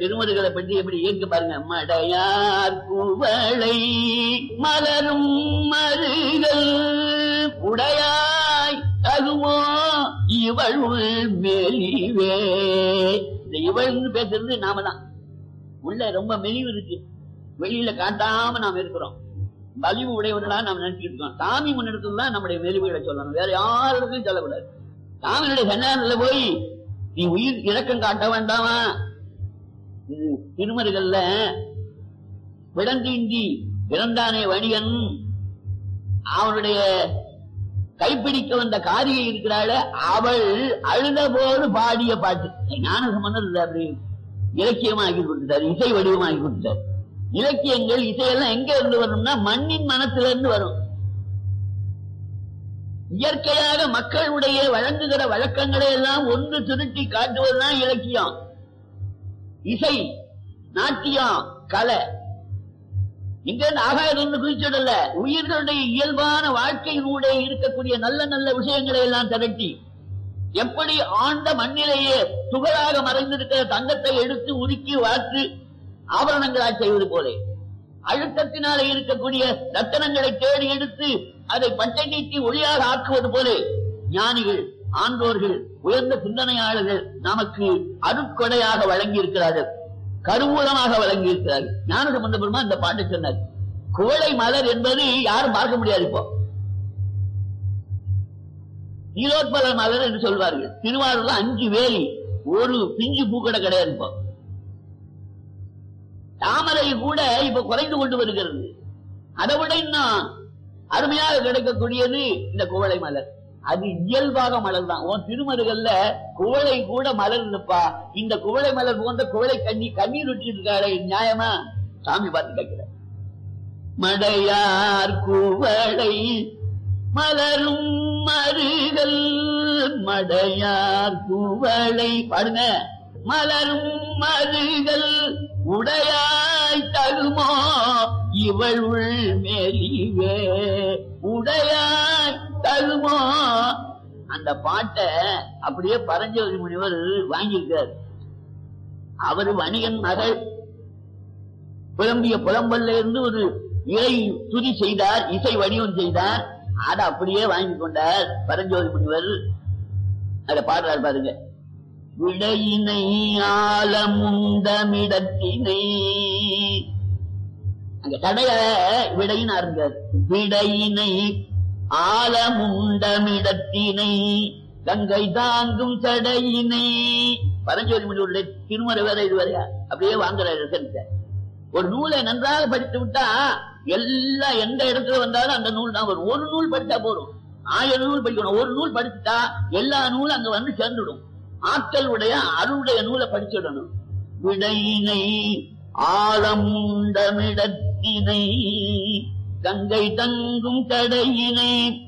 திருமருகளை பற்றி எப்படி இயக்க பாருங்க மடையார் குவளை மலரும் மருகள் உடையாய் தகுமோ இவள் மெலிவே இந்த இவள்னு பேசுறது நாம தான் உள்ள ரொம்ப மெலிவு இருக்கு வெளியில காட்டாம நாம் இருக்கிறோம் வலிவு உடையவர்களா நாம் நினைச்சிட்டு இருக்கோம் சாமி முன்னெடுத்து தான் நம்முடைய மெலிவுகளை சொல்லணும் வேற யாருக்கும் சொல்லக்கூடாது சாமியுடைய சன்னிதானத்துல போய் நீ உயிர் இரக்கம் காட்ட வேண்டாமா இது திருமருகல்ல விடந்தீண்டி இறந்தானே வணிகன் அவனுடைய கைப்பிடிக்க வந்த காரியை இருக்கிறாள் அவள் அழுத போது பாடிய பாட்டு ஞான சம்பந்தர் அப்படி இலக்கியமாக்கி கொடுத்தார் இசை வடிவமாக்கி கொடுத்தார் இலக்கியங்கள் இசையெல்லாம் எங்க இருந்து வரும்னா மண்ணின் மனத்துல இருந்து வரும் இயற்கையாக மக்களுடைய வழங்குகிற வழக்கங்களை எல்லாம் ஒன்று திருட்டி காட்டுவதுதான் இலக்கியம் இசை நாட்டியம் கலை இங்க இருந்து ஆகாயத்திலிருந்து குதிச்சிடல உயிர்களுடைய இயல்பான வாழ்க்கையினூட இருக்கக்கூடிய நல்ல நல்ல விஷயங்களை எல்லாம் திரட்டி எப்படி ஆண்ட மண்ணிலேயே துகளாக மறைந்திருக்கிற தங்கத்தை எடுத்து உருக்கி வார்த்து ஆபரணங்களாய் செய்வது போல அழுத்தத்தினாலே இருக்கக்கூடிய ரத்தனங்களை தேடி எடுத்து அதை பட்டை நீட்டி ஒளியாக ஆக்குவது போல ஞானிகள் ஆண்டோர்கள் உயர்ந்த சிந்தனையாளர்கள் நமக்கு அருட்கொடையாக வழங்கி இருக்கிறார்கள் கருவூலமாக வழங்கி இருக்கிறார்கள் ஞான சம்பந்த பெருமா இந்த பாட்டு சொன்னார் குவளை மலர் என்பது யாரும் பார்க்க முடியாது இப்போ நீலோத்பல மலர் என்று சொல்வார்கள் திருவாரூர்ல அஞ்சு வேலி ஒரு பிஞ்சு பூக்கடை கிடையாது இப்போ தாமரை கூட இப்ப குறைந்து கொண்டு வருகிறது அதை விட இன்னும் அருமையாக கிடைக்கக்கூடியது இந்த குவளை மலர் அது இயல்பாக மலர் தான் உன் திருமருகல்ல குவளை கூட மலர் இருப்பா இந்த குவளை மலர் போன்ற குவளை கண்ணி கண்ணீர் விட்டு இருக்காளே நியாயமா சாமி பார்த்து கேட்கிற மடையார் குவளை மலரும் மருகல் மடையார் குவளை பாடுங்க மலரும் மருகல் உடையாய் தகுமோ இவள் உள் மேலிவே உடையாய் தகுமோ அந்த பாட்டை அப்படியே பரஞ்சோதி முனிவர் வாங்கியிருக்கார் அவர் வணிகன் மகள் புலம்பிய புலம்பல்ல இருந்து ஒரு இறை துதி செய்தார் இசை வடிவம் செய்தார் அதை அப்படியே வாங்கி கொண்டார் பரஞ்சோதி முனிவர் அதை பாடுறார் பாருங்க விடையினை ஆலமுண்டமிடத்தினை அங்க கடைய விடையினா இருந்தார் விடையினை ஆலமுண்டமிடத்தினை கங்கை தாங்கும் சடையினை பரஞ்சோதி முனிவருடைய திருமறை வேற இது வரையா அப்படியே வாங்குறாரு ஒரு நூலை நன்றாக படித்து விட்டா எல்லா எந்த இடத்துல வந்தாலும் அந்த நூல் தான் வரும் ஒரு நூல் படித்தா போதும் ஆயிரம் நூல் படிக்கணும் ஒரு நூல் படிச்சுட்டா எல்லா நூலும் அங்க வந்து சேர்ந்துடும் ஆட்கள் உடைய அருளுடைய நூலை படிச்சிடணும் விடையினை ஆழமுண்டமிடத்தினை கங்கை தங்கும் கடையினை